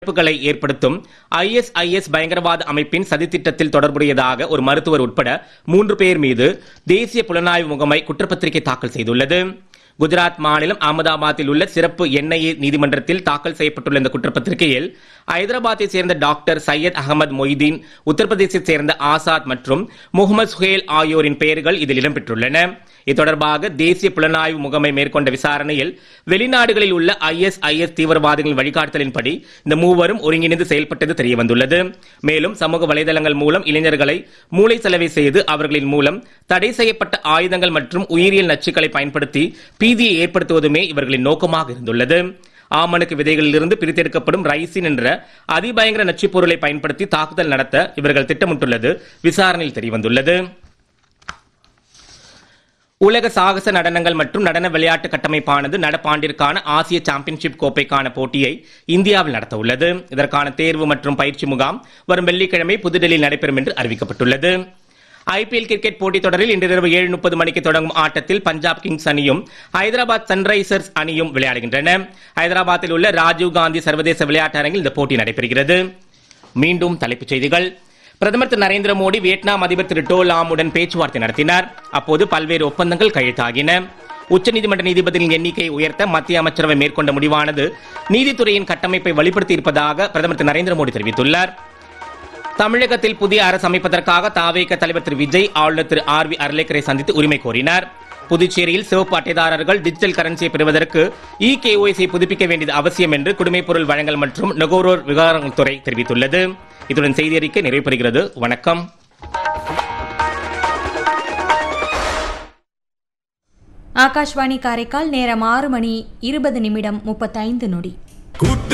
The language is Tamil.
இழப்புகளை ஏற்படுத்தும் ஐஎஸ்ஐஎஸ் பயங்கரவாத அமைப்பின் சதித்திட்டத்தில் தொடர்புடையதாக ஒரு மருத்துவர் உட்பட மூன்று பேர் மீது தேசிய புலனாய்வு முகமை குற்றப்பத்திரிகை தாக்கல் செய்துள்ளது குஜராத் மாநிலம் அகமதாபாத்தில் உள்ள சிறப்பு என்ஐஏ நீதிமன்றத்தில் தாக்கல் செய்யப்பட்டுள்ள இந்த குற்றப்பத்திரிகையில் ஐதராபாத்தை சேர்ந்த டாக்டர் சையத் அகமது மொய்தீன் உத்தரப்பிரதேசத்தை சேர்ந்த ஆசாத் மற்றும் முகமது சுஹேல் ஆகியோரின் பெயர்கள் இதில் இடம்பெற்றுள்ளன இது தொடர்பாக தேசிய புலனாய்வு முகமை மேற்கொண்ட விசாரணையில் வெளிநாடுகளில் உள்ள ஐஎஸ்ஐஎஸ் தீவிரவாதிகளின் வழிகாட்டுதலின்படி இந்த மூவரும் ஒருங்கிணைந்து செயல்பட்டது தெரியவந்துள்ளது மேலும் சமூக வலைதளங்கள் மூலம் இளைஞர்களை மூளை செலவை செய்து அவர்களின் மூலம் தடை செய்யப்பட்ட ஆயுதங்கள் மற்றும் உயிரியல் நச்சுக்களை பயன்படுத்தி பீதியை ஏற்படுத்துவதுமே இவர்களின் நோக்கமாக இருந்துள்ளது ஆமணுக்கு விதைகளிலிருந்து பிரித்தெடுக்கப்படும் ரைசின் என்ற அதிபயங்கர நச்சுப் பொருளை பயன்படுத்தி தாக்குதல் நடத்த இவர்கள் திட்டமிட்டுள்ளது விசாரணையில் தெரியவந்துள்ளது உலக சாகச நடனங்கள் மற்றும் நடன விளையாட்டு கட்டமைப்பானது நடப்பாண்டிற்கான ஆசிய சாம்பியன்ஷிப் கோப்பைக்கான போட்டியை இந்தியாவில் நடத்த உள்ளது இதற்கான தேர்வு மற்றும் பயிற்சி முகாம் வரும் வெள்ளிக்கிழமை புதுடெல்லியில் நடைபெறும் என்று அறிவிக்கப்பட்டுள்ளது ஐபிஎல் கிரிக்கெட் போட்டித் தொடரில் இன்று இரவு ஏழு முப்பது மணிக்கு தொடங்கும் ஆட்டத்தில் பஞ்சாப் கிங்ஸ் அணியும் ஹைதராபாத் சன்ரைசர்ஸ் அணியும் விளையாடுகின்றன ஹைதராபாத்தில் உள்ள ராஜீவ் காந்தி சர்வதேச விளையாட்டு அரங்கில் இந்த போட்டி நடைபெறுகிறது மீண்டும் தலைப்புச் செய்திகள் பிரதமர் திரு நரேந்திர மோடி வியட்நாம் அதிபர் திரு டோ லாமுடன் பேச்சுவார்த்தை நடத்தினார் அப்போது பல்வேறு ஒப்பந்தங்கள் கையெழுத்தாகின உச்சநீதிமன்ற நீதிபதிகளின் எண்ணிக்கையை உயர்த்த மத்திய அமைச்சரவை மேற்கொண்ட முடிவானது நீதித்துறையின் கட்டமைப்பை வலுப்படுத்தி இருப்பதாக பிரதமர் திரு நரேந்திர மோடி தெரிவித்துள்ளார் தமிழகத்தில் புதிய அரசு அமைப்பதற்காக தாவேக தலைவர் திரு விஜய் ஆளுநர் திரு ஆர் வி அர்லேக்கரை சந்தித்து உரிமை கோரினார் புதுச்சேரியில் சிவப்பு அட்டைதாரர்கள் டிஜிட்டல் கரன்சியை பெறுவதற்கு இ கேஒய்சி புதுப்பிக்க வேண்டியது அவசியம் என்று குடிமைப் பொருள் வழங்கல் மற்றும் நுகர்வோர் விவகாரங்கள் துறை தெரிவித்துள்ளது இத்துடன் செய்தி அறிக்கை நிறைவு பெறுகிறது வணக்கம் ஆகாஷ்வாணி காரைக்கால் நேரம் ஆறு மணி இருபது நிமிடம் முப்பத்தைந்து நொடி கூட்டு